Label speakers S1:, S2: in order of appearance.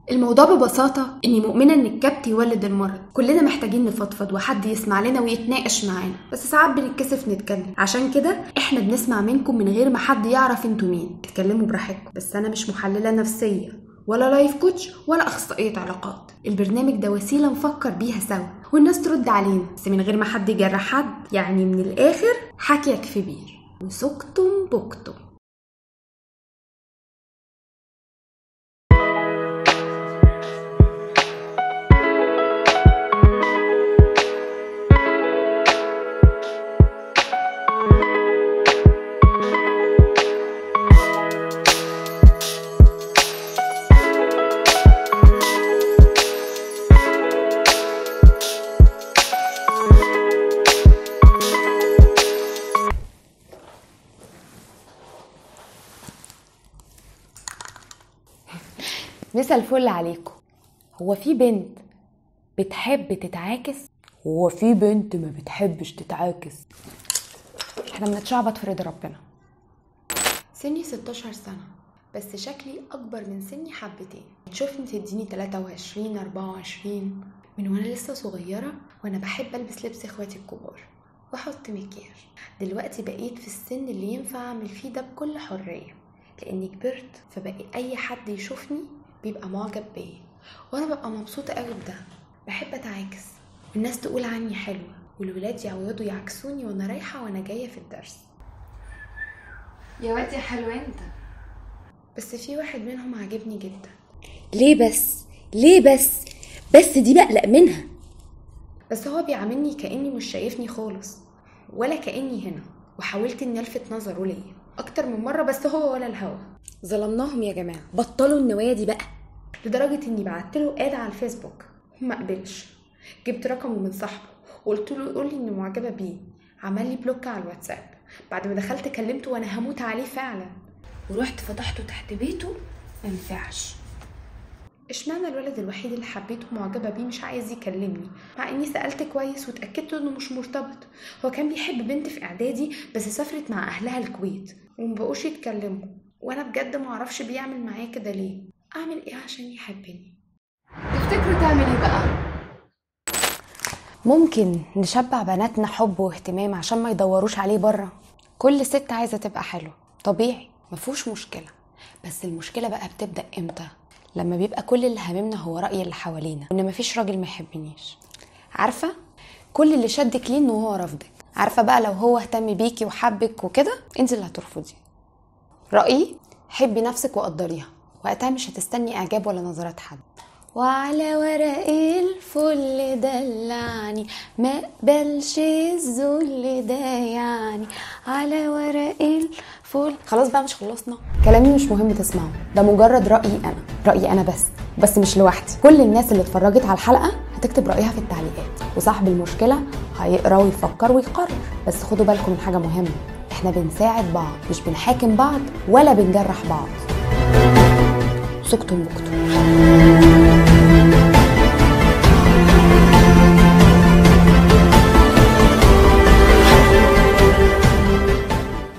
S1: الموضوع ببساطة إني مؤمنة إن الكبت يولد المرض، كلنا محتاجين نفضفض وحد يسمع لنا ويتناقش معانا، بس ساعات بنتكسف نتكلم، عشان كده إحنا بنسمع منكم من غير ما حد يعرف انتوا مين، اتكلموا براحتكم، بس أنا مش محللة نفسية ولا لايف كوتش ولا أخصائية علاقات، البرنامج ده وسيلة نفكر بيها سوا، والناس ترد علينا، بس من غير ما حد يجرح حد، يعني من الآخر حكيك في بير، وسكتم بكتم.
S2: مسا الفل عليكم هو في بنت بتحب تتعاكس هو في بنت ما بتحبش تتعاكس احنا بنتشعبط في رضا ربنا
S1: سني 16 سنة بس شكلي أكبر من سني حبتين تشوفني تديني 23 24 من وأنا لسه صغيرة وأنا بحب ألبس لبس إخواتي الكبار وأحط مكياج دلوقتي بقيت في السن اللي ينفع أعمل فيه ده بكل حرية لأني كبرت فبقي أي حد يشوفني بيبقى معجب بيا وأنا ببقى مبسوطة قوي بده بحب أتعاكس والناس تقول عني حلوة والولاد يعودوا يعكسوني وأنا رايحة وأنا جاية في الدرس
S2: يا واد يا حلوة انت
S1: بس في واحد منهم عاجبني جدا
S3: ليه بس ليه بس بس دي بقلق منها
S1: بس هو بيعاملني كأني مش شايفني خالص ولا كأني هنا وحاولت إني ألفت نظره ليا أكتر من مرة بس هو ولا الهوا
S3: ظلمناهم يا جماعة بطلوا النوايا دي بقى
S1: لدرجة إني بعتله آد على الفيسبوك وما قبلش جبت رقمه من صاحبه وقلت له يقول لي إني معجبة بيه عمل لي بلوك على الواتساب بعد ما دخلت كلمته وأنا هموت عليه فعلا
S3: ورحت فتحته تحت بيته منفعش
S1: اشمعنى الولد الوحيد اللي حبيته معجبة بيه مش عايز يكلمني مع اني سألت كويس واتأكدت انه مش مرتبط هو كان بيحب بنت في اعدادي بس سافرت مع اهلها الكويت ومبقوش يتكلموا وانا بجد معرفش بيعمل معايا كده ليه اعمل ايه عشان يحبني
S2: تفتكروا تعمل ايه بقى ممكن نشبع بناتنا حب واهتمام عشان ما يدوروش عليه بره كل ست عايزه تبقى حلوه طبيعي مفهوش مشكله بس المشكله بقى بتبدا امتى لما بيبقى كل اللي هاممنا هو راي اللي حوالينا وان مفيش راجل ما يحبنيش عارفه كل اللي شدك ليه ان هو رفضك عارفه بقى لو هو اهتم بيكي وحبك وكده انت اللي هترفضي رايي حبي نفسك وقدريها وقتها مش هتستني اعجاب ولا نظرات حد وعلى ورق الفل دلعني ما قبلش الذل ده يعني على ورق الفل خلاص بقى مش خلصنا كلامي مش مهم تسمعه ده مجرد رأيي أنا رأيي أنا بس بس مش لوحدي كل الناس اللي اتفرجت على الحلقة هتكتب رأيها في التعليقات وصاحب المشكلة هيقرا ويفكر ويقرر بس خدوا بالكم من حاجة مهمة احنا بنساعد بعض مش بنحاكم بعض ولا بنجرح بعض سكتم بكتم